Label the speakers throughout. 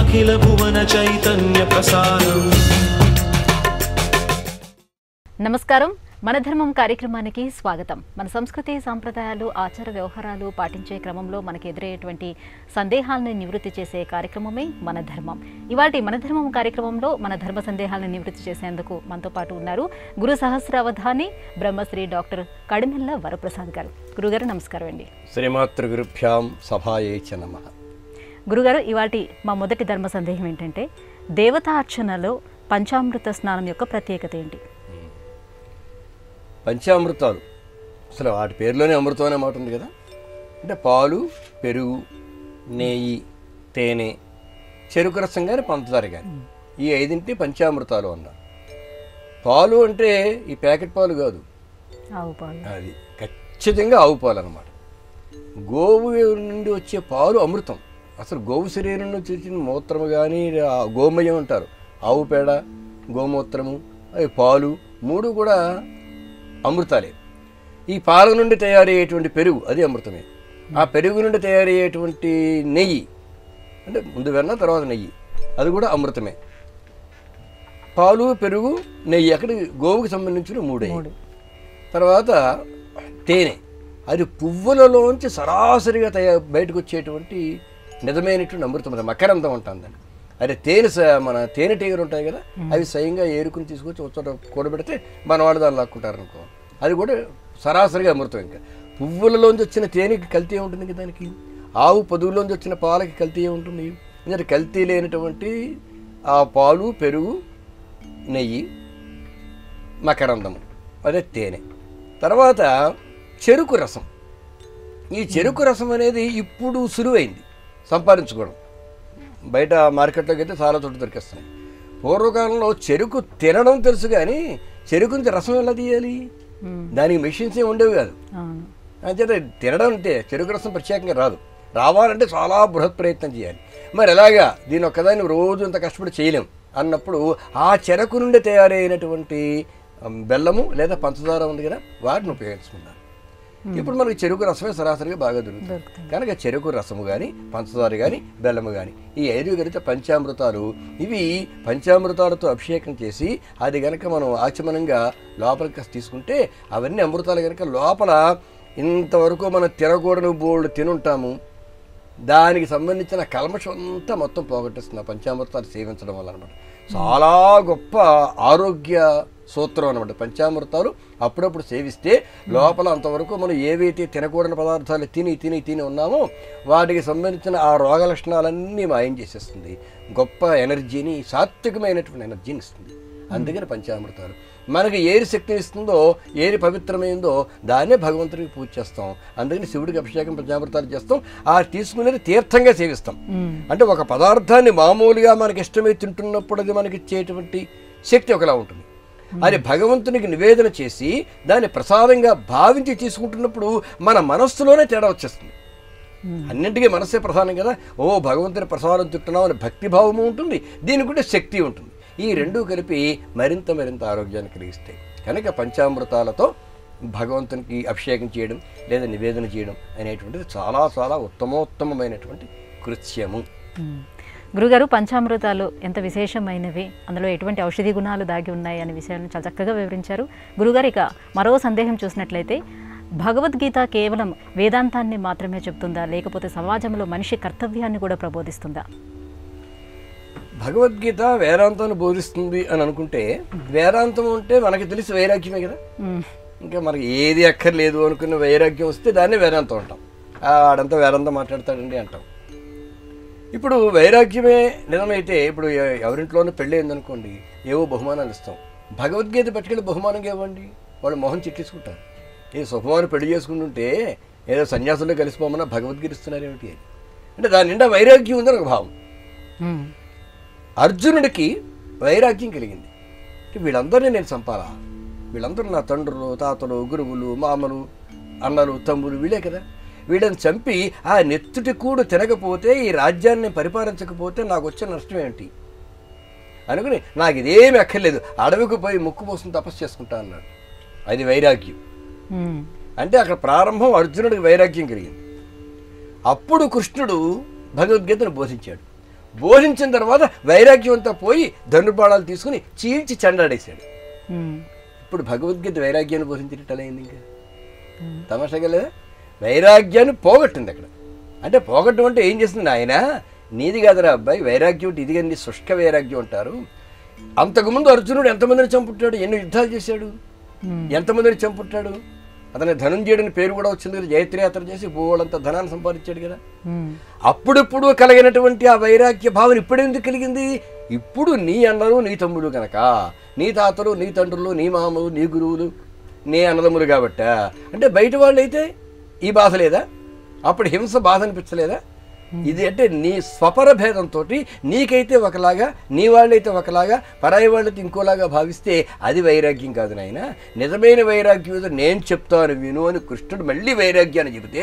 Speaker 1: అఖిల భువన చైతన్య ప్రసారం
Speaker 2: నమస్కారం మన ధర్మం కార్యక్రమానికి స్వాగతం మన సంస్కృతి సాంప్రదాయాలు ఆచార వ్యవహారాలు పాటించే క్రమంలో మనకు ఎదురయ్యేటువంటి సందేహాలను నివృత్తి చేసే కార్యక్రమమే మన ధర్మం ఇవాటి మన ధర్మం కార్యక్రమంలో మన ధర్మ సందేహాలను నివృత్తి చేసేందుకు మనతో పాటు ఉన్నారు గురు సహస్రావధాని బ్రహ్మశ్రీ డాక్టర్ కడిమెల్ల వరప్రసాద్ గారు గురుగారు నమస్కారం అండి
Speaker 3: శ్రీమాతృగురుభ్యాం సభాయే చ నమ
Speaker 2: గురుగారు ఇవాటి మా మొదటి ధర్మ సందేహం ఏంటంటే దేవతార్చనలో పంచామృత స్నానం యొక్క ప్రత్యేకత ఏంటి
Speaker 3: పంచామృతాలు అసలు వాటి పేరులోనే అమృతం అనే మాట ఉంది కదా అంటే పాలు పెరుగు నెయ్యి తేనె చెరుకు రసం కానీ పంచదార కానీ ఈ ఐదింటి పంచామృతాలు అన్నారు పాలు అంటే ఈ ప్యాకెట్ పాలు కాదు
Speaker 2: ఆవు పాలు
Speaker 3: అది ఖచ్చితంగా ఆవు పాలు అనమాట గోవు నుండి వచ్చే పాలు అమృతం అసలు గోవు శరీరం నుంచి వచ్చిన మూత్రము కానీ గోమయం అంటారు ఆవు పేడ గోమూత్రము అవి పాలు మూడు కూడా అమృతాలే ఈ పాల నుండి తయారయ్యేటువంటి పెరుగు అది అమృతమే ఆ పెరుగు నుండి తయారయ్యేటువంటి నెయ్యి అంటే ముందు వెన్న తర్వాత నెయ్యి అది కూడా అమృతమే పాలు పెరుగు నెయ్యి అక్కడ గోవుకి సంబంధించిన మూడే తర్వాత తేనె అది పువ్వులలోంచి సరాసరిగా తయా బయటకు వచ్చేటువంటి నిజమైనటువంటి అమృతం అది మకరందం అంటాం దాన్ని అదే తేనె స- మన తేనెటీగలు ఉంటాయి కదా అవి స్వయంగా ఏరుకుని తీసుకొచ్చి ఒక చోట కూడబెడితే మన వాళ్ళు దాన్ని లాక్కుంటారు అనుకో అది కూడా సరాసరిగా అమృతం ఇంకా పువ్వులలోంచి వచ్చిన తేనెకి కల్తీ ఉంటుంది కదా దానికి ఆవు పొదువులోంచి వచ్చిన పాలకి కల్తీ ఉంటుంది ఎందుకంటే కల్తీ లేనటువంటి ఆ పాలు పెరుగు నెయ్యి మకరందము అదే తేనె తర్వాత చెరుకు రసం ఈ చెరుకు రసం అనేది ఇప్పుడు సులువైంది సంపాదించుకోవడం బయట మార్కెట్లోకి అయితే చాలా చోట్ల దొరికేస్తున్నాయి పూర్వకాలంలో చెరుకు తినడం తెలుసు కానీ చెరుకు నుంచి రసం ఎలా తీయాలి దానికి మెషిన్స్ ఏమి ఉండేవి కాదు
Speaker 2: అవును
Speaker 3: అంచేత తినడం అంటే చెరుకు రసం ప్రత్యేకంగా రాదు రావాలంటే చాలా బృహత్ ప్రయత్నం చేయాలి మరి ఎలాగా దీని ఒక్కదాన్ని రోజు ఇంత కష్టపడి చేయలేం అన్నప్పుడు ఆ చెరకు నుండి తయారైనటువంటి ఉమ్, బెల్లము లేదా పంచదార ఉంది కదా వాటిని ఉపయోగించుకున్నారు ఇప్పుడు మనకి చెరుకు రసమే సరాసరిగా బాగా దొరుకుతుంది
Speaker 2: దొరుకుతుంది.
Speaker 3: కనుక చెరుకు రసము కానీ పంచదార కానీ బెల్లము కానీ ఈ ఐదు గరిత పంచామృతాలు ఇవి పంచామృతాలతో అభిషేకం చేసి అది గనక మనం ఆచమనంగా లోపలికి కాస్త తీసుకుంటే అవన్నీ అమృతాలు గనక లోపల ఇంతవరకు మనం తినకూడని బోల్డ్ తినుంటాము దానికి సంబంధించిన కల్మషం అంతా మొత్తం పోగొట్టేస్తుంది ఆ పంచామృతాలు సేవించడం వల్ల అనమాట చాలా గొప్ప ఆరోగ్య సూత్రం అనమాట పంచామృతాలు అప్పుడప్పుడు సేవిస్తే లోపల అంతవరకు మనం ఏవైతే తినకూడని పదార్థాలు తిని తిని తిని ఉన్నామో వాటికి సంబంధించిన ఆ రోగ లక్షణాలన్నీ మాయం చేసేస్తుంది గొప్ప ఎనర్జీని సాత్వికమైనటువంటి ఎనర్జీని ఇస్తుంది అందుకని పంచామృతాలు మనకి ఏది శక్తిని ఇస్తుందో ఏది పవిత్రమైందో దాన్నే భగవంతుడికి పూజ చేస్తాం అందుకని శివుడికి అభిషేకం పంచామృతాలు చేస్తాం ఆ తీసుకునేది తీర్థంగా సేవిస్తాం అంటే ఒక పదార్థాన్ని మామూలుగా మనకి ఇష్టమై తింటున్నప్పుడు అది మనకి ఇచ్చేటువంటి శక్తి ఒకలా ఉంటుంది అది భగవంతునికి నివేదన చేసి దాన్ని ప్రసాదంగా భావించి తీసుకుంటున్నప్పుడు మన మనస్సులోనే తేడా వచ్చేస్తుంది అన్నింటికీ మనస్సే ప్రధానం కదా ఓ భగవంతుని ప్రసాదం తింటున్నాం అనే భక్తిభావము ఉంటుంది దీనికి కూడా శక్తి ఉంటుంది ఈ రెండూ కలిపి మరింత మరింత ఆరోగ్యాన్ని కలిగిస్తాయి కనుక పంచామృతాలతో భగవంతునికి అభిషేకం చేయడం లేదా నివేదన చేయడం అనేటువంటిది చాలా చాలా ఉత్తమోత్తమమైనటువంటి కృత్యము
Speaker 2: మ్మ్. గురుగారు పంచామృతాలు ఎంత విశేషమైనవి అందులో ఎటువంటి ఔషధి గుణాలు దాగి ఉన్నాయి అనే విషయాలను చాలా చక్కగా వివరించారు గురుగారు ఇక మరో సందేహం చూసినట్లయితే భగవద్గీత కేవలం వేదాంతాన్ని మాత్రమే చెప్తుందా లేకపోతే సమాజంలో మనిషి కర్తవ్యాన్ని కూడా ప్రబోధిస్తుందా
Speaker 3: భగవద్గీత వేదాంతాన్ని బోధిస్తుంది అని అనుకుంటే వేదాంతం అంటే మనకి తెలిసి వైరాగ్యమే కదా
Speaker 2: మ్మ్.
Speaker 3: ఇంకా మనకి ఏది అక్కర్లేదు అనుకున్న వైరాగ్యం వస్తే దాన్ని వేదాంతం అంటాం ఆ, ఆడంతా వేదాంతం మాట్లాడతాడండి అంటాం ఇప్పుడు వైరాగ్యమే నిజమైతే ఇప్పుడు ఎ- ఎవరింట్లోనూ పెళ్ళి అయిందనుకోండి ఏవో బహుమానాలు ఇస్తాం భగవద్గీత పట్టుకెళ్ళి బహుమానంగా ఇవ్వండి వాళ్ళు మొహం చిట్టించుకుంటారు ఏ శుభమానం పెళ్లి చేసుకుంటుంటే ఏదో సన్యాసుల్లో కలిసిపోమన్నా భగవద్గీత ఇస్తున్నారేమిటి అని అంటే దాని నిండా వైరాగ్యం ఉందని ఒక భావం
Speaker 2: మ్మ్.
Speaker 3: అర్జునుడికి వైరాగ్యం కలిగింది అంటే వీళ్ళందరినీ నేను చంపాలా వీళ్ళందరూ నా తండ్రులు తాతలు గురువులు మామలు అన్నలు తమ్ములు వీళ్ళే కదా వీళ్ళని చంపి ఆ నెత్తుటి కూడు తినకపోతే ఈ రాజ్యాన్ని పరిపాలించకపోతే నాకు వచ్చే నష్టం ఏంటి అనుకుని నాకు ఇదేమి అక్కర్లేదు అడవికి పోయి ముక్కు పోసుకుని తపస్సు చేసుకుంటా అన్నాడు అది వైరాగ్యం
Speaker 2: మ్మ్.
Speaker 3: అంటే అక్కడ ప్రారంభం అర్జునుడికి వైరాగ్యం కలిగింది అప్పుడు కృష్ణుడు భగవద్గీతను బోధించాడు బోధించిన తర్వాత వైరాగ్యం అంతా పోయి ధనుర్బాణాలు తీసుకుని చీల్చి చెండాడేశాడు
Speaker 2: ఉమ్,
Speaker 3: ఇప్పుడు భగవద్గీత వైరాగ్యాన్ని బోధించినట్టయింది ఇంకా తమాషాగా లేదా వైరాగ్యాన్ని పోగొట్టింది అక్కడ అంటే పోగొట్టడం అంటే ఏం చేస్తుంది ఆయన నీది కాదురా అబ్బాయి వైరాగ్యం అంటే ఇది కానీ శుష్క వైరాగ్యం అంటారు అంతకుముందు అర్జునుడు ఎంతమందిని చంపుట్టాడు ఎన్ని యుద్ధాలు చేశాడు
Speaker 2: ఉమ్,
Speaker 3: ఎంతమందిని చంపుట్టాడు అతని ధనుంజయుడిని పేరు కూడా వచ్చింది కదా జయత్రి యాత్ర చేసి బోళ్ళంత ధనాన్ని సంపాదించాడు కదా
Speaker 2: ఉమ్,
Speaker 3: అప్పుడప్పుడు కలిగినటువంటి ఆ వైరాగ్య భావన ఇప్పుడు ఎందుకు కలిగింది ఇప్పుడు నీ అన్నలు నీ తమ్ముడు కనుక నీ తాతలు నీ తండ్రులు నీ మామలు నీ గురువులు నీ అన్నదమ్ములు కాబట్ట అంటే బయట వాళ్ళు అయితే ఈ బాధ లేదా అప్పుడు హింస బాధ అనిపించలేదా ఇది అంటే నీ స్వపర భేదంతో నీకైతే ఒకలాగా నీ వాళ్ళైతే ఒకలాగా పరాయి వాళ్ళైతే ఇంకోలాగా భావిస్తే అది వైరాగ్యం కాదు నాయన నిజమైన వైరాగ్యం ఏదో నేను చెప్తాను విను అని కృష్ణుడు మళ్ళీ వైరాగ్యాన్ని చెబితే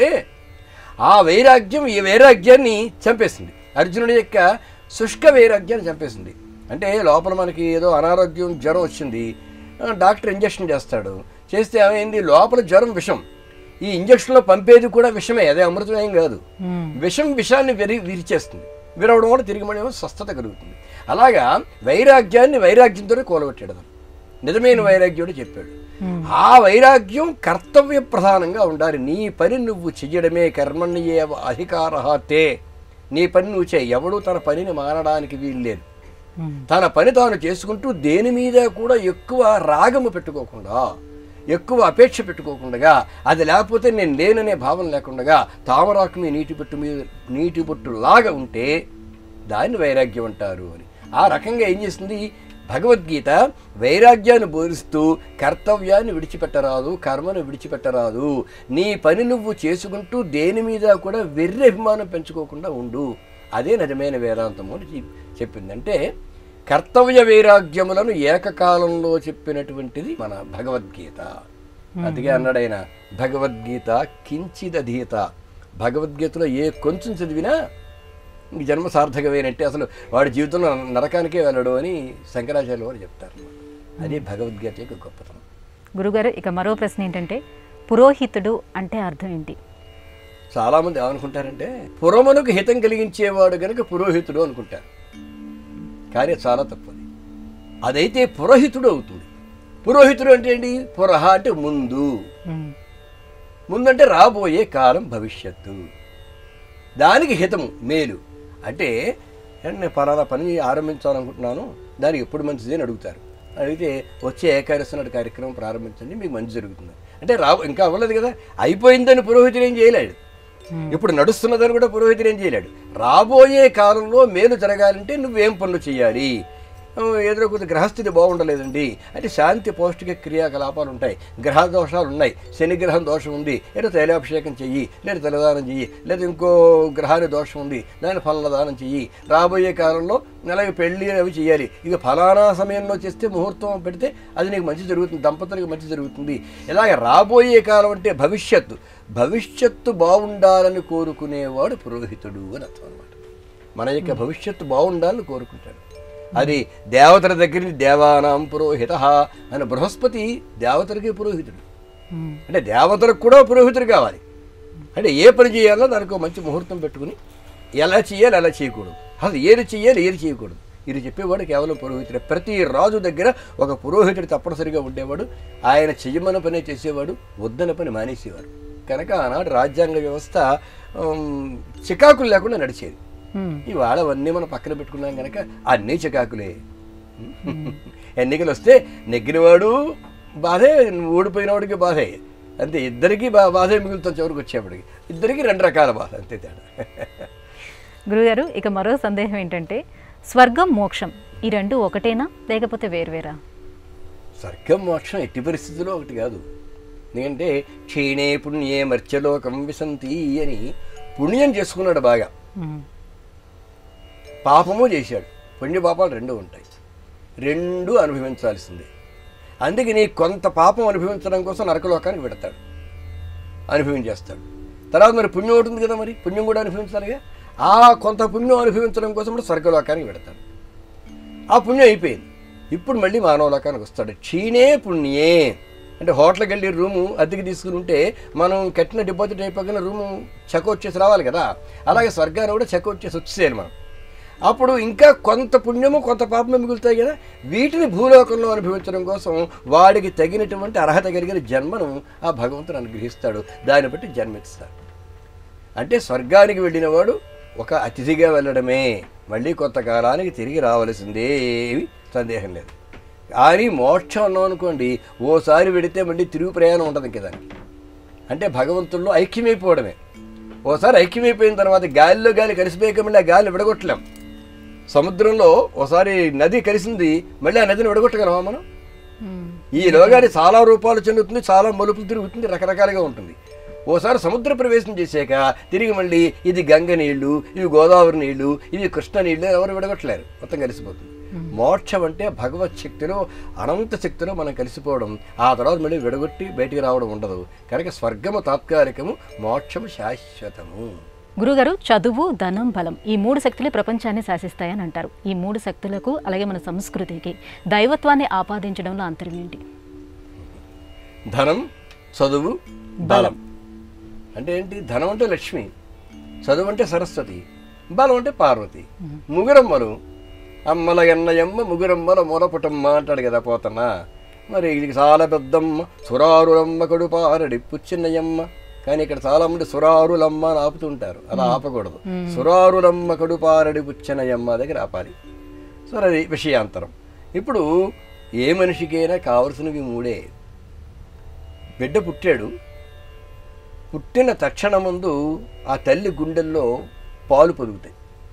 Speaker 3: ఆ వైరాగ్యం ఈ వైరాగ్యాన్ని చంపేసింది అర్జునుడి యొక్క శుష్క వైరాగ్యాన్ని చంపేసింది అంటే లోపల మనకి ఏదో అనారోగ్యం జ్వరం వచ్చింది ఆ, డాక్టర్ ఇంజక్షన్ చేస్తాడు చేస్తే ఏమైంది లోపల జ్వరం విషం ఈ ఇంజక్షన్లో పంపేది కూడా విషమే అదే అమృతం ఏం కాదు
Speaker 2: ఉమ్,
Speaker 3: విషం విషాన్ని విరి విరిచేస్తుంది విరవడం వల్ల తిరిగి మళ్ళీ స్వస్థత కలుగుతుంది అలాగా వైరాగ్యాన్ని వైరాగ్యంతోనే కూలగొట్టాడు అతను నిజమైన వైరాగ్యుడు చెప్పాడు ఆ వైరాగ్యం కర్తవ్య ప్రధానంగా ఉండాలి నీ పని నువ్వు చెయ్యడమే కర్మణ్యే అధికారతే నీ పని నువ్వు చేయి ఎవడు తన పనిని మానడానికి వీల్లేదు
Speaker 2: ఉమ్,
Speaker 3: తన పని తాను చేసుకుంటూ దేని మీద కూడా ఎక్కువ రాగము పెట్టుకోకుండా ఎక్కువ అపేక్ష పెట్టుకోకుండా అది లేకపోతే నేను లేననే భావన లేకుండా తామరాకు మీ నీటి బొట్టు మీద నీటి బొట్టు లాగా ఉంటే దాన్ని వైరాగ్యం అంటారు అని ఆ రకంగా ఏం చేస్తుంది భగవద్గీత వైరాగ్యాన్ని బోధిస్తూ కర్తవ్యాన్ని విడిచిపెట్టరాదు కర్మను విడిచిపెట్టరాదు నీ పని నువ్వు చేసుకుంటూ దేని మీద కూడా వెర్రి అభిమానం పెంచుకోకుండా ఉండు అదే నిజమైన వేదాంతము అని చెప్- చెప్పింది అంటే కర్తవ్య వైరాగ్యములను ఏకకాలంలో చెప్పినటువంటిది మన భగవద్గీత అందుకే అన్నాడు ఆయన భగవద్గీత కించిదధీత భగవద్గీతలో ఏ కొంచెం చదివినా ఇంక జన్మ సార్థకమేనంటే అసలు వాడి జీవితంలో నరకానికే వెళ్ళడు అని శంకరాచార్య వారు చెప్తారు అదే భగవద్గీత యొక్క గొప్పతనం
Speaker 2: గురుగారు ఇక మరో ప్రశ్న ఏంటంటే పురోహితుడు అంటే అర్థం ఏంటి
Speaker 3: చాలామంది ఏమనుకుంటారంటే పురమునకు హితం కలిగించేవాడు గనుక పురోహితుడు అనుకుంటారు కానీ చాలా తప్పది అదైతే పురోహితుడు అవుతుంది పురోహితుడు అంటే ఏంటి పురహ అంటే ముందు
Speaker 2: ఉమ్,
Speaker 3: ముందంటే రాబోయే కాలం భవిష్యత్తు దానికి హితము మేలు అంటే "ఏమండి, నేను పలానా పని ఆరంభించాలనుకుంటున్నాను దానికి ఎప్పుడు మంచిది అని అడుగుతారు అడిగితే వచ్చే ఏకాదశి నాడు కార్యక్రమం ప్రారంభించండి మీకు మంచి జరుగుతుంది అంటే రా ఇంకా అవ్వలేదు కదా అయిపోయిందని పురోహితుడు ఏం చేయలేడు ఇప్పుడు నడుస్తున్నదని కూడా పురోహితుడు ఏం చేయలేడు రాబోయే కాలంలో మేలు జరగాలంటే నువ్వేం పనులు చేయాలి ఆ, ఏదో కొద్ది గ్రహస్థితి బాగుండలేదండి అంటే శాంతి పౌష్టిక క్రియాకలాపాలు ఉంటాయి గ్రహ దోషాలు ఉన్నాయి శని గ్రహం దోషం ఉంది ఏదో తైలాభిషేకం చెయ్యి లేదా తలదానం చెయ్యి లేదా ఇంకో గ్రహానికి దోషం ఉంది దాని ఫలదానం చెయ్యి రాబోయే కాలంలో నెలకి పెళ్లి అవి చేయాలి ఇక ఫలానా సమయంలో చేస్తే ముహూర్తం పెడితే అది నీకు మంచి జరుగుతుంది దంపతులకు మంచి జరుగుతుంది ఇలాగ రాబోయే కాలం అంటే భవిష్యత్తు భవిష్యత్తు బాగుండాలని కోరుకునేవాడు పురోహితుడు అని అర్థం అనమాట మన యొక్క భవిష్యత్తు బాగుండాలని కోరుకుంటాడు అది దేవతల దగ్గర నుంచి దేవానాం పురోహిత అని బృహస్పతి దేవతలకి పురోహితుడు
Speaker 2: ఉమ్,
Speaker 3: అంటే దేవతలకు కూడా పురోహితుడు కావాలి అంటే ఏ పని చేయాలో దానికి ఒక మంచి ముహూర్తం పెట్టుకుని ఎలా చేయాలి అలా చేయకూడదు అసలు ఏది చేయాలి ఏది చేయకూడదు ఇది చెప్పేవాడు కేవలం పురోహితుడే ప్రతి రాజు దగ్గర ఒక పురోహితుడు తప్పనిసరిగా ఉండేవాడు ఆయన చెయ్యమని పనే చేసేవాడు వద్దన పని మానేసేవారు కనుక ఆనాడు రాజ్యాంగ వ్యవస్థ ఉమ్, చికాకులు లేకుండా నడిచేది
Speaker 2: ఉమ్,
Speaker 3: ఇవాళ అవన్నీ మనం పక్కన పెట్టుకున్నాం కనుక అన్నీ చికాకులే ఎన్నికలు వస్తే నెగ్గినవాడు బాధే ఓడిపోయినవాడికి బాధే అంతే ఇద్దరికి బా బాధే మిగులుతుంది చివరికి వచ్చేప్పటికి ఇద్దరికి రెండు రకాల బాధ అంతే తేడా
Speaker 2: గురుగారు ఇక మరో సందేహం ఏంటంటే స్వర్గం మోక్షం ఈ రెండు ఒకటేనా లేకపోతే వేరువేరా
Speaker 3: స్వర్గం మోక్షం ఎట్టి పరిస్థితుల్లో ఒకటి కాదు ఎందుకంటే క్షీణే పుణ్యే మర్త్యలోకం విసంతి అని పుణ్యం చేసుకున్నాడు బాగా
Speaker 2: ఉమ్,
Speaker 3: పాపము చేశాడు పుణ్య పాపాలు రెండు ఉంటాయి రెండు అనుభవించాల్సిందే అందుకని కొంత పాపం అనుభవించడం కోసం నరకలోకానికి పెడతాడు అనుభవించేస్తాడు తర్వాత మరి పుణ్యం ఒకటి ఉంది కదా మరి పుణ్యం కూడా అనుభవించాలిగా ఆ కొంత పుణ్యం అనుభవించడం కోసం కూడా స్వర్గలోకానికి పెడతాడు ఆ పుణ్యం అయిపోయింది ఇప్పుడు మళ్ళీ మానవలోకానికి వస్తాడు క్షీణే పుణ్యే అంటే హోటల్కి వెళ్ళి రూము అద్దెకి తీసుకుని ఉంటే మనం కట్టిన డిపాజిట్ అయిపోయిన రూము చెక్ వచ్చేసి రావాలి కదా అలాగే స్వర్గాన్ని కూడా చెక్ వచ్చేసి వచ్చేసేయాలి మనం అప్పుడు ఇంకా కొంత పుణ్యము కొంత పాపము మిగులుతాయి కదా వీటిని భూలోకంలో అనుభవించడం కోసం వాడికి తగినటువంటి అర్హత కలిగిన జన్మను ఆ భగవంతుడు అనుగ్రహిస్తాడు దాన్ని బట్టి జన్మిస్తాడు అంటే స్వర్గానికి వెళ్ళిన వాడు ఒక అతిథిగా వెళ్ళడమే మళ్ళీ కొంతకాలానికి తిరిగి రావలసిందే ఏమీ సందేహం లేదు కానీ మోక్షం అన్నాం అనుకోండి ఓసారి వెడితే మళ్ళీ తిరుగు ప్రయాణం ఉండదు ఇంక దానికి అంటే భగవంతుల్లో ఐక్యమైపోవడమే ఓసారి ఐక్యమైపోయిన తర్వాత గాలిలో గాలి కలిసిపోయాక మళ్ళీ ఆ గాలి విడగొట్టలేం సముద్రంలో ఓసారి నది కలిసింది మళ్ళీ ఆ నదిని విడగొట్టగలమా మనం
Speaker 2: ఉమ్,
Speaker 3: ఈ లోగాన్ని చాలా రూపాలు చెందుతుంది చాలా మలుపులు తిరుగుతుంది రకరకాలుగా ఉంటుంది ఓసారి సముద్ర ప్రవేశం చేశాక తిరిగి మళ్ళీ ఇది గంగ నీళ్లు ఇవి గోదావరి నీళ్లు ఇవి కృష్ణ నీళ్లు ఎవరు విడగొట్టలేరు మొత్తం కలిసిపోతుంది మోక్షం అంటే భగవత్ శక్తిలో అనంత శక్తిలో మనం కలిసిపోవడం ఆ తర్వాత మళ్ళీ విడగొట్టి బయటికి రావడం ఉండదు కనుక స్వర్గము తాత్కాలికము మోక్షము శాశ్వతము
Speaker 2: గురుగారు చదువు ధనం బలం ఈ మూడు శక్తులే ప్రపంచాన్ని శాసిస్తాయని అంటారు ఈ మూడు శక్తులకు అలాగే మన సంస్కృతికి దైవత్వాన్ని ఆపాదించడంలో అంతరం ఏంటి
Speaker 3: ధనం చదువు బలం అంటే ఏంటి ధనం అంటే లక్ష్మి చదువు అంటే సరస్వతి బలం అంటే పార్వతి ముగురమ్మలు అమ్మల ఎన్నయమ్మ ముగురమ్మల మొలపుటమ్మ అంటాడు కదా పోతన్న మరి ఇది చాలా పెద్దమ్మ సురారులమ్మ కడుపారడి పుచ్చిన్నయమ్మ కానీ ఇక్కడ చాలా మంది సురారులమ్మ అని ఆపుతుంటారు అలా ఆపకూడదు సురారులమ్మ కడుపారడి పుచ్చనయమ్మ దగ్గర ఆపాలి సో అది విషయాంతరం ఇప్పుడు ఏ మనిషికైనా కావలసినవి మూడే బిడ్డ పుట్టాడు పుట్టిన తక్షణముందు ఆ తల్లి గుండెల్లో పాలు పొదుగుతాయి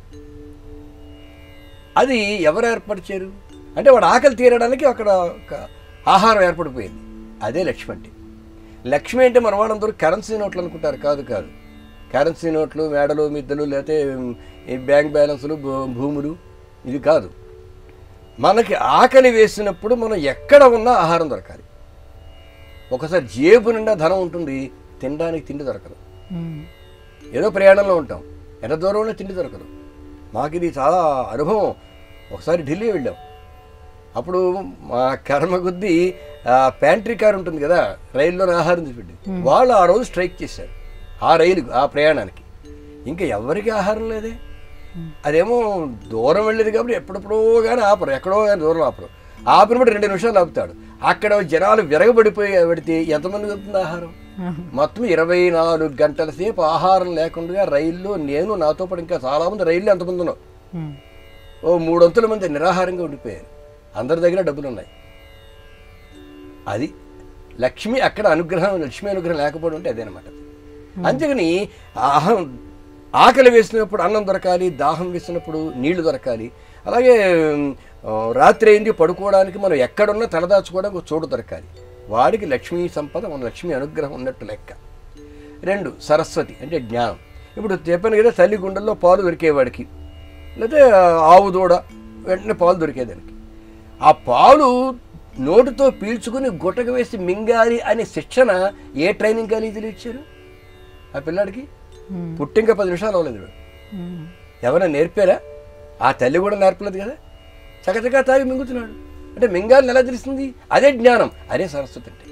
Speaker 3: అది ఎవరు ఏర్పరిచారు అంటే వాడు ఆకలి తీరడానికి అక్కడ ఒక ఆహారం ఏర్పడిపోయింది అదే లక్ష్మి అంటే లక్ష్మి అంటే మన వాళ్ళందరూ కరెన్సీ నోట్లు అనుకుంటారు కాదు కాదు కరెన్సీ నోట్లు మేడలు మిద్దలు లేకపోతే ఈ బ్యాంక్ బ్యాలెన్సులు భూ- భూములు ఇది కాదు మనకి ఆకలి వేసినప్పుడు మనం ఎక్కడ ఉన్నా ఆహారం దొరకాలి ఒకసారి జేబు నిండా ధనం ఉంటుంది తినడానికి తిండి దొరకదు
Speaker 2: ఉమ్,
Speaker 3: ఏదో ప్రయాణంలో ఉంటాం ఎంత దూరంలో తిండి దొరకదు మాకు ఇది చాలా అనుభవం ఒకసారి ఢిల్లీ వెళ్ళాం అప్పుడు మా కర్మ కొద్దీ ఆ ప్యాంట్రీ కార్ ఉంటుంది కదా రైల్లో ఆహారం తీసుపెట్టి వాళ్ళు ఆ రోజు స్ట్రైక్ చేశారు ఆ రైలు ఆ ప్రయాణానికి ఇంకా ఎవరికి ఆహారం లేదే అదేమో దూరం వెళ్ళేది కాబట్టి ఎప్పుడెప్పుడో కానీ ఆపరు ఎక్కడో కానీ దూరం ఆపరు ఆపినప్పుడు రెండు నిమిషాలు ఆపుతాడు అక్కడ జనాలు విరగబడిపోయి పెడితే ఎంతమంది వెళ్తుంది ఆహారం మొత్తం ఇరవై నాలుగు గంటల సేపు ఆహారం లేకుండా రైల్లో నేను నాతో పాటు ఇంకా చాలామంది రైల్లో ఎంతమంది ఉన్నాం
Speaker 2: ఉమ్,
Speaker 3: ఓ మూడు వంతుల మంది నిరాహారంగా ఉండిపోయారు అందరి దగ్గర డబ్బులు ఉన్నాయి అది లక్ష్మి అక్కడ అనుగ్రహం లక్ష్మి అనుగ్రహం లేకపోవడం అంటే అదేనమాట అంతేగాని ఆహం ఆకలి వేసినప్పుడు అన్నం దొరకాలి దాహం వేసినప్పుడు నీళ్లు దొరకాలి అలాగే ఉమ్, ఆ, రాత్రి అయింది పడుకోవడానికి మనం ఎక్కడున్నా తలదాచుకోవడానికి ఒక చోటు దొరకాలి వాడికి లక్ష్మీ సంపద మన లక్ష్మీ అనుగ్రహం ఉన్నట్టు లెక్క రెండు సరస్వతి అంటే జ్ఞానం ఇప్పుడు చెప్పాను కదా తల్లి గుండెల్లో పాలు దొరికేవాడికి లేకపోతే ఆవు దూడ వెంటనే పాలు దొరికేదానికి ఆ పాలు నోటితో పీల్చుకుని గుట్టకు వేసి మింగాలి అనే శిక్షణ ఏ ట్రైనింగ్ కాలేజీలో ఇచ్చారు ఆ పిల్లాడికి
Speaker 2: ఉమ్,
Speaker 3: పుట్టింక పది నిమిషాలు అవ్వలేదు వాడు.
Speaker 2: ఉమ్,
Speaker 3: ఎవరైనా నేర్పారా ఆ తల్లి కూడా నేర్పలేదు కదా చకచకా తాగి మింగుతున్నాడు అంటే మింగాలని ఎలా తెలుస్తుంది అదే జ్ఞానం అదే సరస్వతి అంటే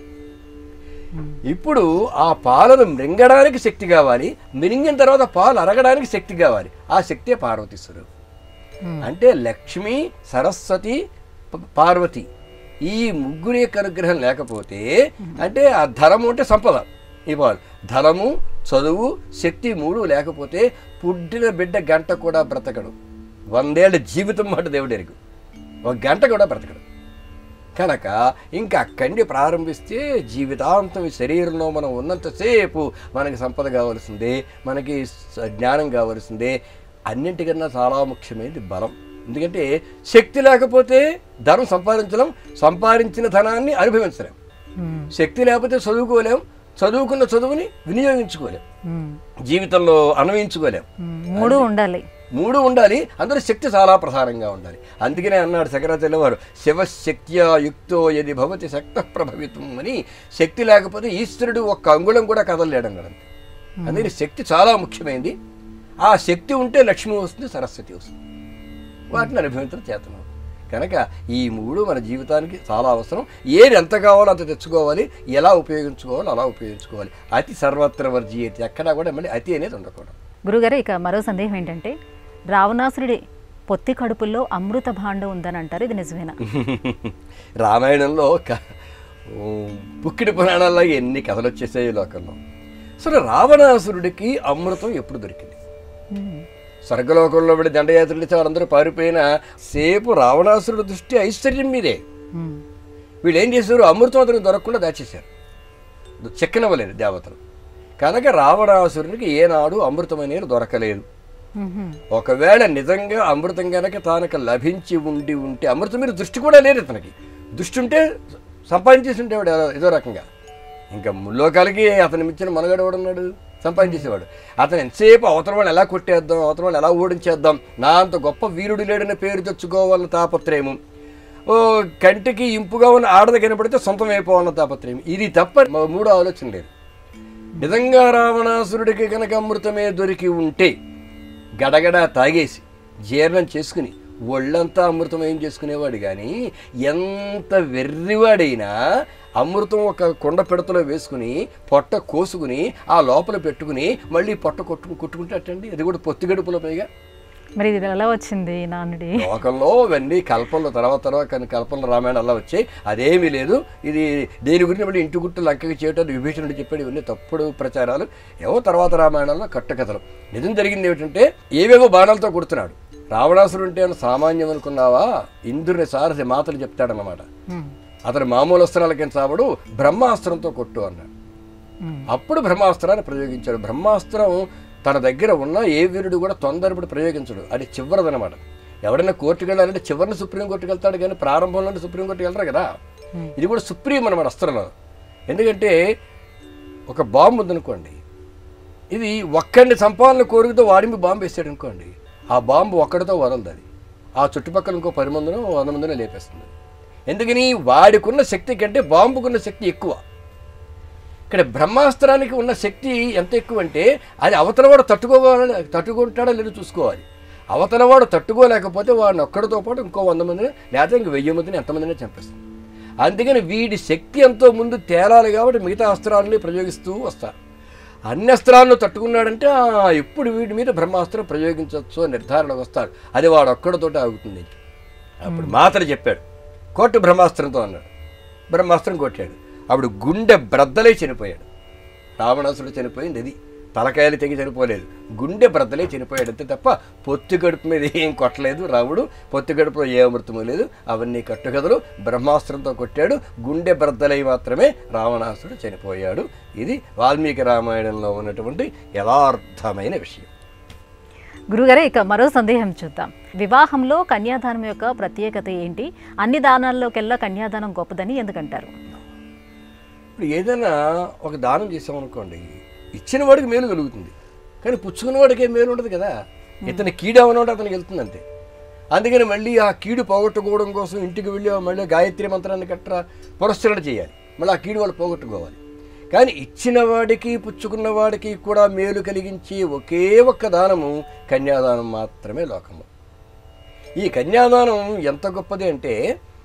Speaker 3: ఇప్పుడు ఆ పాలను మింగడానికి శక్తి కావాలి మింగిన తర్వాత పాలు అరగడానికి శక్తి కావాలి ఆ శక్తే పార్వతి స్వరూపం అంటే లక్ష్మి సరస్వతి ప- పార్వతి ఈ ముగ్గురి యొక్క అనుగ్రహం లేకపోతే అంటే ఆ ధనము అంటే సంపద ఇవ్వాలి ధనము చదువు శక్తి మూడు లేకపోతే పుట్టిన బిడ్డ గంట కూడా బ్రతకడు వందేళ్ల జీవితం మాట దేవుడెరుగు ఒక గంట కూడా బ్రతకడు కనుక ఇంకా అక్కడి ప్రారంభిస్తే జీవితాంతం ఈ శరీరంలో మనం ఉన్నంతసేపు మనకి సంపద కావాల్సిందే మనకి స- జ్ఞానం కావాల్సిందే అన్నింటికన్నా చాలా ముఖ్యమైనది బలం ఎందుకంటే శక్తి లేకపోతే ధనం సంపాదించలేం సంపాదించిన ధనాన్ని అనుభవించలేం
Speaker 2: ఉమ్,
Speaker 3: శక్తి లేకపోతే చదువుకోలేం చదువుకున్న చదువుని వినియోగించుకోలేం
Speaker 2: ఉమ్,
Speaker 3: జీవితంలో అన్వయించుకోలేం
Speaker 2: ఉమ్, మూడు ఉండాలి
Speaker 3: మూడు ఉండాలి అందులో శక్తి చాలా ప్రధానంగా ఉండాలి అందుకనే అన్నాడు శంకరాచార్య వారు శివశక్త్యా యుక్తో యది భవతి శక్త ప్రభవితం అని శక్తి లేకపోతే ఈశ్వరుడు ఒక్క అంగుళం కూడా కదలలేడం కదా అందుకని శక్తి చాలా ముఖ్యమైనది ఆ శక్తి ఉంటే లక్ష్మి వస్తుంది సరస్వతి వస్తుంది వాటిని అనుభవించడం చేతనం కనుక ఈ మూడు మన జీవితానికి చాలా అవసరం ఏది ఎంత కావాలో అంత తెచ్చుకోవాలి ఎలా ఉపయోగించుకోవాలో అలా ఉపయోగించుకోవాలి అతి సర్వత్ర వర్జీయతి ఎక్కడా కూడా మళ్ళీ అతి అనేది ఉండకూడదు
Speaker 2: గురుగారు ఇక మరో సందేహం ఏంటంటే రావణాసురుడి పొత్తి కడుపుల్లో అమృత భాండం ఉందని అంటారు ఇది నిజమేనా
Speaker 3: రామాయణంలో క- ఊ, పుక్కిడి పురాణాల్లో ఎన్ని కథలు వచ్చేసాయి ఈ లోకంలో అసలు రావణాసురుడికి అమృతం ఎప్పుడు దొరికింది
Speaker 2: మ్మ్.
Speaker 3: స్వర్గలోకంలో పడి దండయాత్రలు ఇచ్చి వాళ్ళందరూ పారిపోయిన సేపు రావణాసురుడి దృష్టి ఐశ్వర్యం మీదే
Speaker 2: మ్మ్.
Speaker 3: వీళ్ళు ఏం చేశారు అమృతం అతనికి దొరకకుండా దాచేశారు చెక్కనవ్వలేదు దేవతలు కనుక రావణాసురునికి ఏనాడు అమృతం అనేది దొరకలేదు
Speaker 2: మ్మ్.
Speaker 3: ఒకవేళ నిజంగా అమృతం గనక తానకు లభించి ఉండి ఉంటే అమృతం మీద దృష్టి కూడా లేదు ఇతనికి దృష్టి ఉంటే సంపాదించేసి ఉండేవాడు ఏదో- ఏదో రకంగా ఇంకా ముల్లోకాలకి అతను మించిన మనగాడు ఎవడున్నాడు సంపాదించేసేవాడు అతను ఎంతసేపు అవతల వాళ్ళు ఎలా కొట్టేద్దాం అవతల వాళ్ళు ఎలా ఓడించేద్దాం నా అంత గొప్ప వీరుడు లేడని పేరు తెచ్చుకోవాలన్న తాపత్రయము ఓ కంటికి ఇంపుగా ఉన్న ఆడది కనపడితే సొంతం అయిపోవాలన్న తాపత్రయం ఇది తప్ప మ- మూడో ఆలోచన లేదు నిజంగా రావణాసురుడికి కనుక అమృతమే దొరికి ఉంటే గడగడ తాగేసి జీర్ణం చేసుకుని ఒళ్ళంతా అమృతం ఏం చేసుకునేవాడు కానీ ఎంత వెర్రివాడైనా అమృతం ఒక కొండ పిడతలో వేసుకుని పొట్ట కోసుకుని ఆ లోపల పెట్టుకుని మళ్ళీ పొట్ట కొట్టు కొట్టుకుంటాటండి అది కూడా పొత్తి గడుపులో పైగా
Speaker 2: మరి ఇది ఎలా వచ్చింది నానుడి
Speaker 3: లోకంలో ఇవన్నీ కల్పనలు తర్వాత తర్వాత కానీ కల్పనలు రామాయణం అలా వచ్చాయి అదేమీ లేదు ఇది దేని గురించి మళ్ళీ ఇంటి గుట్టు లంకకి చేయటం విభీషణుడు చెప్పాడు ఇవన్నీ తప్పుడు ప్రచారాలు ఏవో తర్వాత రామాయణంలో కట్టుకథలు నిజం జరిగింది ఏమిటంటే ఏవేవో బాణాలతో కొడుతున్నాడు రావణాసుడు అంటే అని సామాన్యం అనుకున్నావా ఇంద్రుని సారథి మాటలు చెప్తాడన్నమాట
Speaker 2: మ్మ్.
Speaker 3: అతను మామూలు అస్త్రాలకేం సావడు బ్రహ్మాస్త్రంతో కొట్టు అన్నాడు
Speaker 2: మ్మ్.
Speaker 3: అప్పుడు బ్రహ్మాస్త్రాన్ని ప్రయోగించాడు బ్రహ్మాస్త్రం తన దగ్గర ఉన్న ఏ వీరుడు కూడా తొందరపడి ప్రయోగించడు అది చివరిదనమాట ఎవడైనా కోర్టుకు వెళ్ళాలంటే చివరిని సుప్రీంకోర్టుకి వెళ్తాడు కానీ ప్రారంభంలోనే సుప్రీంకోర్టుకి వెళ్ళరు కదా ఇది కూడా సుప్రీం అనమాట అస్త్రంలో ఎందుకంటే ఒక బాంబు ఉందనుకోండి ఇది ఒక్కడిని చంపాలని కోరికతో వాడిమి బాంబు వేసాడు అనుకోండి ఆ బాంబు ఒక్కడితో వదలదు అది ఆ చుట్టుపక్కల ఇంకో పది మందినో వంద మందినో లేపేస్తుంది ఎందుకని వాడికున్న శక్తి కంటే బాంబుకున్న శక్తి ఎక్కువ ఇక్కడ బ్రహ్మాస్త్రానికి ఉన్న శక్తి ఎంత ఎక్కువ అంటే అది అవతలవాడు తట్టుకోవాలి తట్టుకుంటాడో లేదో చూసుకోవాలి అవతలవాడు తట్టుకోలేకపోతే వాడిని ఒక్కడితో పాటు ఇంకో వంద మందిని లేకపోతే ఇంక వెయ్యి మందిని ఎంతమందిని చంపేస్తుంది అందుకని వీడి శక్తి ఎంతో ముందు తేలాలి కాబట్టి మిగతా అస్త్రాలని ప్రయోగిస్తూ వస్తారు అన్ని అస్త్రాలను తట్టుకున్నాడంటే ఆ, ఇప్పుడు వీడి మీద బ్రహ్మాస్త్రం ప్రయోగించవచ్చు అని నిర్ధారణకు వస్తాడు అది వాడు ఒక్కడితోటి ఆగుతుంది అప్పుడు మాతలు చెప్పాడు కొట్టు బ్రహ్మాస్త్రంతో అన్నాడు బ్రహ్మాస్త్రం కొట్టాడు అప్పుడు గుండె బ్రద్దలై చనిపోయాడు రావణాసుడు చనిపోయింది అది తలకాయలు తెగి చనిపోలేదు గుండె బ్రద్దలే చనిపోయాడు అంతే తప్ప పొత్తి గడుపు మీద ఏం కొట్టలేదు రాముడు పొత్తి గడుపులో ఏ అమృతము లేదు అవన్నీ కట్టుకథలు బ్రహ్మాస్త్రంతో కొట్టాడు గుండె బ్రద్దలై మాత్రమే రావణాసుడు చనిపోయాడు ఇది వాల్మీకి రామాయణంలో ఉన్నటువంటి యథార్థమైన విషయం
Speaker 2: గురుగారే ఇక మరో సందేహం చూద్దాం వివాహంలో కన్యాదానం యొక్క ప్రత్యేకత ఏంటి అన్ని దానాల్లోకెల్లా కన్యాదానం గొప్పదని ఎందుకంటారు
Speaker 3: ఇప్పుడు ఏదైనా ఒక దానం చేసామనుకోండి ఇచ్చిన వాడికి మేలు కలుగుతుంది కానీ పుచ్చుకున్న వాడికి ఏం మేలు ఉండదు కదా ఇతని కీడవనోడు అతనికి వెళ్తుంది అంతే అందుకని మళ్ళీ ఆ కీడు పోగొట్టుకోవడం కోసం ఇంటికి వెళ్ళి మళ్ళీ గాయత్రి మంత్రాన్ని కట్ట పురస్కరణ చేయాలి మళ్ళీ ఆ కీడు వాళ్ళు పోగొట్టుకోవాలి కానీ ఇచ్చిన వాడికి పుచ్చుకున్న వాడికి కూడా మేలు కలిగించే ఒకే ఒక్క దానము కన్యాదానం మాత్రమే లోకము ఈ కన్యాదానం ఎంత గొప్పది అంటే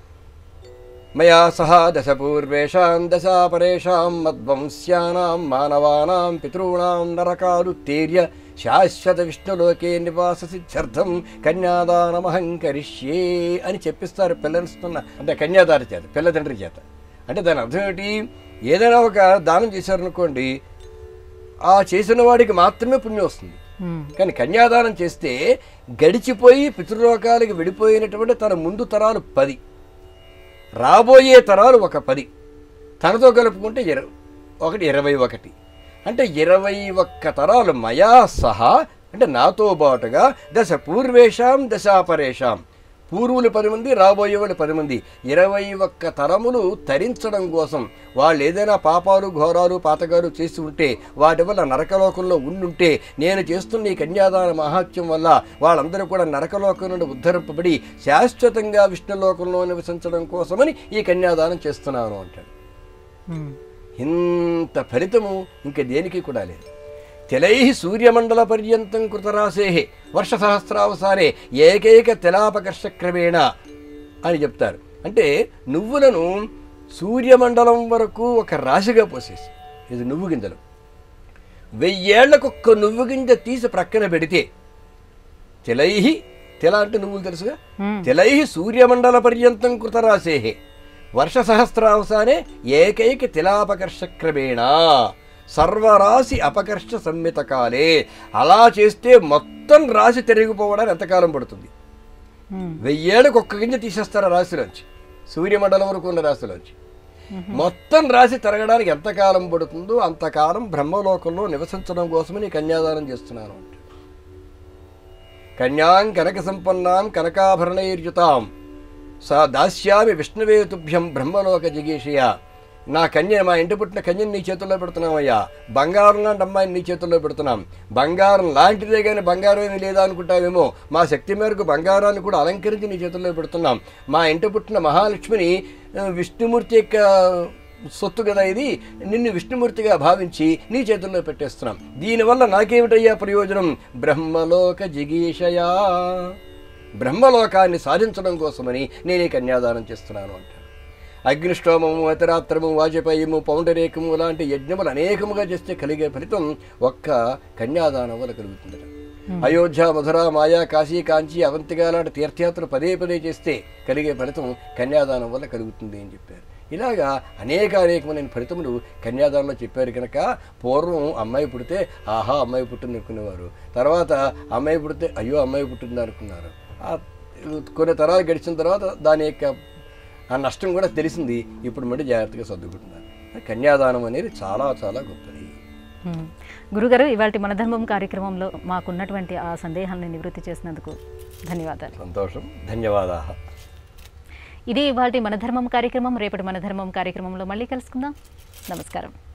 Speaker 3: మయా సహ దశ పూర్వేషాం దశ పరేషాం మద్వంశ్యానాం మానవానాం పితॄణాం నరకాలుత్తేర్య శాశ్వత విష్ణులోకే నివాస సిద్ధ్యర్థం కన్యాదానమహం కరిష్యే అని చెప్పిస్తారు పిల్లనిస్తున్న అంటే కన్యాదారి చేత పిల్ల తండ్రి చేత అంటే దాని అర్థం ఏంటి ఏదైనా ఒక దానం చేశారనుకోండి ఆ చేసిన వాడికి మాత్రమే పుణ్యం వస్తుంది
Speaker 2: మ్మ్.
Speaker 3: కానీ కన్యాదానం చేస్తే గడిచిపోయి పితృలోకాలకి వెళ్ళిపోయినటువంటి తన ముందు తరాలు పది రాబోయే తరాలు ఒక పది తనతో కలుపుకుంటే ఇర ఒకటి ఇరవై ఒకటి అంటే ఇరవై ఒక్క తరాలు మయా సహా అంటే నాతో బాటుగా దశ పూర్వేషాం దశాపరేషాం పూర్వులు పది మంది రాబోయే వాళ్ళు పది మంది ఇరవై ఒక్క తరములు తరించడం కోసం వాళ్ళు ఏదైనా పాపాలు ఘోరాలు పాతకాలు చేసి ఉంటే వాటి వల్ల నరకలోకంలో ఉండుంటే నేను చేస్తున్న ఈ కన్యాదాన మహాత్యం వల్ల వాళ్ళందరూ కూడా నరకలోకం నుండి ఉద్ధరింపబడి శాశ్వతంగా విష్ణులోకంలో నివసించడం కోసమని ఈ కన్యాదానం చేస్తున్నాను అంటాడు
Speaker 2: మ్మ్.
Speaker 3: ఇంత ఫలితము ఇంక దేనికి కూడా లేదు తెలై సూర్యమండల పర్యంతం కృతరాశే వర్ష సహస్రావసానే ఏకైక తెలాపకర్ష క్రమేణ అని చెప్తారు అంటే నువ్వులను సూర్యమండలం వరకు ఒక రాశిగా పోసేసి ఇది నువ్వు గింజలు వెయ్యేళ్లకొక్క నువ్వు గింజ తీసి ప్రక్కన పెడితే తెలై తిల అంటే నువ్వులు తెలుసుగా
Speaker 2: మ్మ్.
Speaker 3: తిలై సూర్యమండల పర్యంతం కృతరాశే వర్ష సహస్రాంశానే ఏకైక తిలాపకర్ష క్రమేణ సర్వరాశి అపకర్ష సంమిత కాలే అలా చేస్తే మొత్తం రాశి తిరిగిపోవడానికి ఎంతకాలం పడుతుంది
Speaker 2: మ్మ్.
Speaker 3: వెయ్యేళ్ళకి ఒక్క గింజ తీసేస్తారు ఆ రాశిలోంచి సూర్యమండలం వరకు ఉన్న రాశిలోంచి మొత్తం రాశి తిరగడానికి ఎంతకాలం పడుతుందో అంతకాలం బ్రహ్మలోకంలో నివసించడం కోసమని కన్యాదానం చేస్తున్నాను అంటాడు కన్యాం కనక సంపన్నాం కనకాభరణైర్యుతాం సా దాస్యామి విష్ణువే తుభ్యం బ్రహ్మలోక జిగీషయ నా కన్య మా ఇంటి పుట్టిన కన్యని నీ చేతుల్లో పెడుతున్నామయ్యా బంగారం లాంటి అమ్మాయిని నీ చేతుల్లో పెడుతున్నాం బంగారం లాంటిదే కానీ బంగారం ఏమీ లేదా అనుకుంటావేమో మా శక్తి మేరకు బంగారాన్ని కూడా అలంకరించి నీ చేతుల్లో పెడుతున్నాం మా ఇంటి పుట్టిన మహాలక్ష్మిని ఆ, విష్ణుమూర్తి యొక్క సొత్తు కదా ఇది నిన్ను విష్ణుమూర్తిగా భావించి నీ చేతుల్లో పెట్టేస్తున్నాం దీనివల్ల నాకేమిటయ్యా ప్రయోజనం బ్రహ్మలోక జిగీషయా బ్రహ్మలోకాన్ని సాధించడం కోసమని నేను ఈ కన్యాదానం చేస్తున్నాను అంటాడు అగ్నిష్టోమము అతిరాత్రము వాజపేయము పౌండరేకము లాంటి యజ్ఞములు అనేకముగా చేస్తే కలిగే ఫలితం ఒక్క కన్యాదానం వల్ల కలుగుతుంది అయోధ్య మధుర మాయా కాశీ కాంచి అవంతిగా లాంటి తీర్థయాత్రలు పదే పదే చేస్తే కలిగే ఫలితం కన్యాదానం వల్ల కలుగుతుంది అని చెప్పారు ఇలాగా అనేక అనేకమైన ఫలితములు కన్యాదానంలో చెప్పారు కనుక పూర్వం అమ్మాయి పుడితే ఆహా అమ్మాయి పుట్టింది అనుకునేవారు తర్వాత అమ్మాయి పుడితే అయ్యో అమ్మాయి పుట్టింది అనుకున్నారు ఆ కొన్ని తరాలు గడిచిన తర్వాత దాని యొక్క ఆ నష్టం కూడా తెలిసింది ఇప్పుడు మళ్ళీ జాగ్రత్తగా సర్దుకుంటున్నారు కన్యాదానం అనేది చాలా చాలా గొప్పది
Speaker 2: మ్మ్. గురుగారు ఇవాళ మన ధర్మం కార్యక్రమంలో మాకున్నటువంటి ఆ సందేహాలను నివృత్తి చేసినందుకు ధన్యవాదాలు
Speaker 3: సంతోషం ధన్యవాదా
Speaker 2: ఇది ఇవాళ మన ధర్మం కార్యక్రమం రేపటి మన ధర్మం కార్యక్రమంలో మళ్ళీ కలుసుకుందాం నమస్కారం